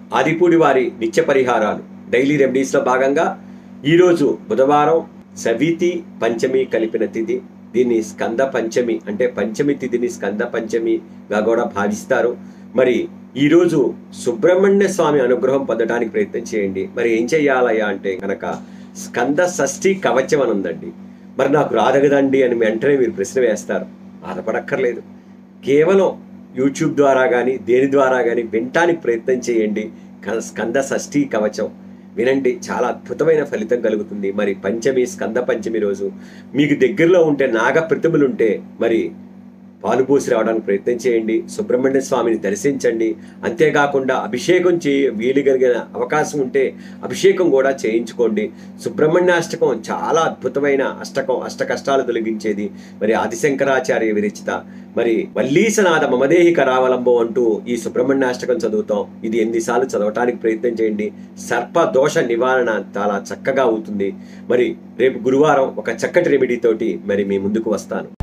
ఆదిపూడి వారి నిత్య పరిహారాలు డైలీ రెమెడీస్లో భాగంగా ఈరోజు బుధవారం సవితి పంచమి కలిపిన తిథి దీన్ని స్కంద పంచమి అంటే పంచమి తిథిని స్కంద పంచమిగా కూడా భావిస్తారు మరి ఈరోజు సుబ్రహ్మణ్య స్వామి అనుగ్రహం పొందడానికి ప్రయత్నం చేయండి మరి ఏం చెయ్యాలయ్యా అంటే కనుక స్కంద షష్ఠి కవచం అని ఉందండి మరి నాకు రాదగదండి అని వెంటనే మీరు ప్రశ్న వేస్తారు బాధపడక్కర్లేదు కేవలం యూట్యూబ్ ద్వారా కానీ దేని ద్వారా కానీ వినటానికి ప్రయత్నం చేయండి క- స్కంద షష్ఠి కవచం వినండి చాలా అద్భుతమైన ఫలితం కలుగుతుంది మరి పంచమి స్కంద పంచమి రోజు మీకు దగ్గరలో ఉంటే నాగ ప్రతిమలు ఉంటే మరి పాలు పోసి రావడానికి ప్రయత్నం చేయండి సుబ్రహ్మణ్య స్వామిని దర్శించండి అంతేకాకుండా అభిషేకం చేయ వీలు కలిగిన అవకాశం ఉంటే అభిషేకం కూడా చేయించుకోండి సుబ్రహ్మణ్యాష్టకం చాలా అద్భుతమైన అష్టకం అష్ట కష్టాలు తొలగించేది మరి ఆదిశంకరాచార్య విరచిత మరి వల్లీసనాథ మమదేహి కరావలంబం అంటూ ఈ సుబ్రహ్మణ్యాష్టకం చదువుతాం ఇది ఎన్నిసార్లు చదవటానికి ప్రయత్నం చేయండి సర్ప దోష నివారణ చాలా చక్కగా అవుతుంది మరి రేపు గురువారం ఒక చక్కటి రెమెడీ తోటి మరి మీ ముందుకు వస్తాను